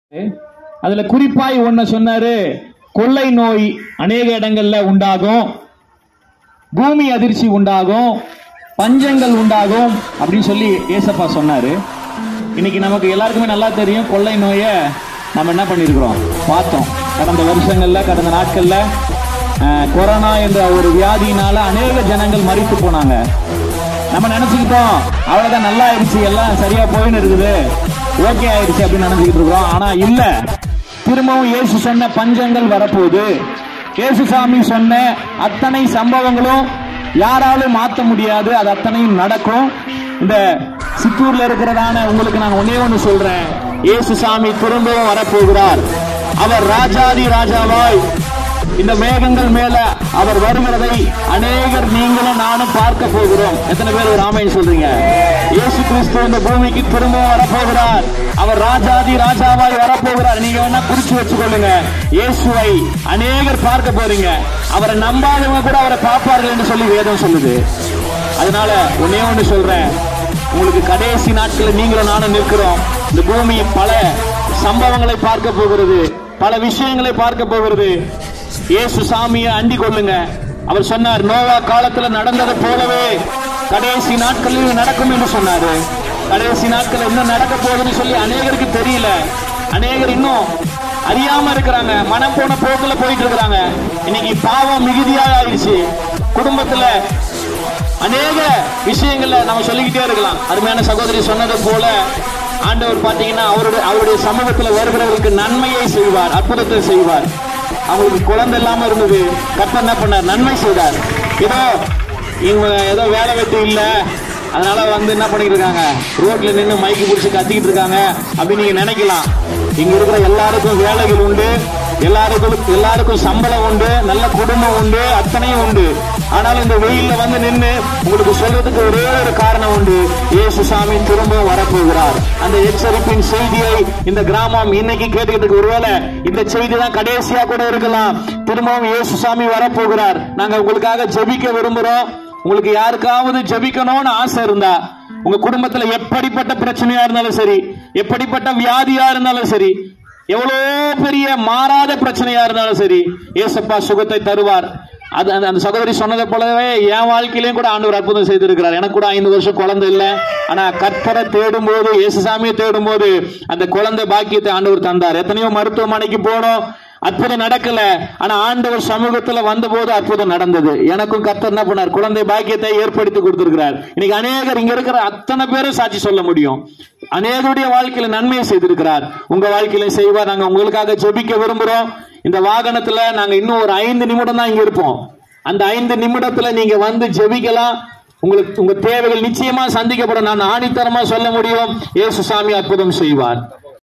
அதுல குறிப்பாய் ஒன்ன சொன்னாரு கொள்ளை நோய் அநேக இடங்கள்ல உண்டாகும் பூமி அதிர்ச்சி உண்டாகும் பஞ்சங்கள் உண்டாகும் அப்படின்னு சொல்லி ஏசப்பா சொன்னாரு இன்னைக்கு நமக்கு எல்லாருக்குமே நல்லா தெரியும் கொள்ளை நோயை நம்ம என்ன பண்ணியிருக்கிறோம் பார்த்தோம் கடந்த வருஷங்கள்ல கடந்த நாட்கள்ல அஹ், கொரோனா என்ற ஒரு வியாதியினால அநேக ஜனங்கள் மறித்து போனாங்க நம்ம நினைச்சுக்கிட்டோம் அவ்வளவுதான் நல்லா ஆயிடுச்சு எல்லாம் சரியா போயின்னு இருக்குது ஓகே ஆயிடுச்சு அப்படின்னு நினைச்சுக்கிட்டு இருக்கிறோம் ஆனா இல்ல திரும்பவும் இயேசு சொன்ன பஞ்சங்கள் வரப்போகுது இயேசு சாமி சொன்ன அத்தனை சம்பவங்களும் யாராலும் மாத்த முடியாது அது அத்தனையும் நடக்கும் இந்த சித்தூர்ல இருக்கிறதான உங்களுக்கு நான் ஒன்னே ஒண்ணு சொல்றேன் இயேசு சாமி திரும்பவும் வரப்போகிறார் அவர் ராஜாதி ராஜாவாய் இந்த மேகங்கள் மேல அவர் வருகிறதை அநேகர் நீங்களும் நானும் பார்க்க போகிறோம் எத்தனை பேர் ஒரு ஆமைன்னு சொல்றீங்க இயேசு கிறிஸ்து இந்த பூமிக்கு திரும்பவும் வரப்போகிறார் அவர் ராஜாதி ராஜாவாய் வரப்போகிறார் நீங்க வேணா குறிச்சு வச்சுக்கொள்ளுங்க இயேசுவை அநேகர் பார்க்க போறீங்க அவரை நம்பாதவங்க கூட அவரை பார்ப்பார்கள் என்று சொல்லி வேதம் சொல்லுது அதனால ஒன்னே ஒண்ணு சொல்றேன் உங்களுக்கு கடைசி நாட்களில் நீங்களும் நானும் நிற்கிறோம் இந்த பூமி பல சம்பவங்களை பார்க்க போகிறது பல விஷயங்களை பார்க்க போகிறது இயேசு சாமியை அண்டிக் கொள்ளுங்க அவர் சொன்னார் நோவா காலத்துல நடந்தது போலவே கடைசி நாட்களில் நடக்கும் என்று சொன்னாரு கடைசி நாட்கள் என்ன நடக்க போகுதுன்னு சொல்லி அநேகருக்கு தெரியல அநேகர் இன்னும் அறியாம இருக்கிறாங்க மனம் போன போக்குல போயிட்டு இருக்கிறாங்க இன்னைக்கு பாவம் மிகுதியாக ஆயிடுச்சு குடும்பத்துல அநேக விஷயங்கள்ல நம்ம சொல்லிக்கிட்டே இருக்கலாம் அருமையான சகோதரி சொன்னது போல ஆண்டவர் பாத்தீங்கன்னா அவருடைய அவருடைய சமூகத்துல வருகிறவர்களுக்கு நன்மையை செய்வார் அற்புதத்தை செய்வார் அவங்களுக்கு குழந்தை இல்லாம இருந்தது கர்த்தர் என்ன பண்ணார் நன்மை செய்தார் ஏதோ இவங்க ஏதோ வேலை வெட்டி இல்ல அதனால வந்து என்ன பண்ணிட்டு இருக்காங்க ரோட்ல நின்று மைக்கு பிடிச்சி கத்திக்கிட்டு இருக்காங்க அப்படின்னு நீங்க நினைக்கலாம் இங்க இருக்கிற எல்லாருக்கும் வேலைகள் உண்டு எல்லாருக்கும் எல்லாருக்கும் சம்பளம் உண்டு நல்ல குடும்பம் உண்டு அத்தனையும் உண்டு ஆனாலும் இந்த வெயில்ல வந்து நின்று உங்களுக்கு சொல்றதுக்கு ஒரே ஒரு காரணம் உண்டு இயேசு சாமி திரும்ப வரப்போகிறார் அந்த எச்சரிப்பின் செய்தியை இந்த கிராமம் இன்னைக்கு கேட்டுக்கிட்டு ஒருவேளை இந்த செய்தி தான் கடைசியா கூட இருக்கலாம் திரும்பவும் இயேசு சாமி வரப்போகிறார் நாங்க உங்களுக்காக ஜெபிக்க விரும்புறோம் உங்களுக்கு யாருக்காவது ஜெபிக்கணும்னு ஆசை இருந்தா உங்க குடும்பத்துல எப்படிப்பட்ட பிரச்சனையா இருந்தாலும் சரி எப்படிப்பட்ட வியாதியா இருந்தாலும் சரி எவ்வளோ பெரிய மாறாத பிரச்சனையா இருந்தாலும் சரி ஏசப்பா சுகத்தை தருவார் அது அந்த அந்த சகோதரி சொன்னதை போலவே என் வாழ்க்கையிலையும் கூட ஆண்டவர் அற்புதம் செய்திருக்கிறார் எனக்கு கூட ஐந்து வருஷம் குழந்தை இல்லை ஆனா கற்பரை தேடும் போது இயேசுசாமியை தேடும் போது அந்த குழந்தை பாக்கியத்தை ஆண்டவர் தந்தார் எத்தனையோ மருத்துவமனைக்கு போனோம் அற்புதம் நடக்கல ஆனா ஆண்டவர் சமூகத்துல வந்தபோது அற்புதம் நடந்தது எனக்கும் கர்த்தர் என்ன பண்ணார் குழந்தை பாக்கியத்தை ஏற்படுத்தி கொடுத்திருக்கிறார் இன்னைக்கு அநேகர் இங்க இருக்கிற அத்தனை பேரும் சாட்சி சொல்ல முடியும் அநேகருடைய வாழ்க்கையில நன்மையை செய்திருக்கிறார் உங்க வாழ்க்கையில செய்வார் நாங்க உங்களுக்காக ஜெபிக்க விரும்புறோம் இந்த வாகனத்துல நாங்க இன்னும் ஒரு ஐந்து நிமிடம் தான் இங்க இருப்போம் அந்த ஐந்து நிமிடத்துல நீங்க வந்து ஜெபிக்கலாம் உங்களுக்கு உங்க தேவைகள் நிச்சயமா சந்திக்கப்படும் நான் ஆணித்தரமா சொல்ல முடியும் இயேசு சாமி அற்புதம் செய்வார்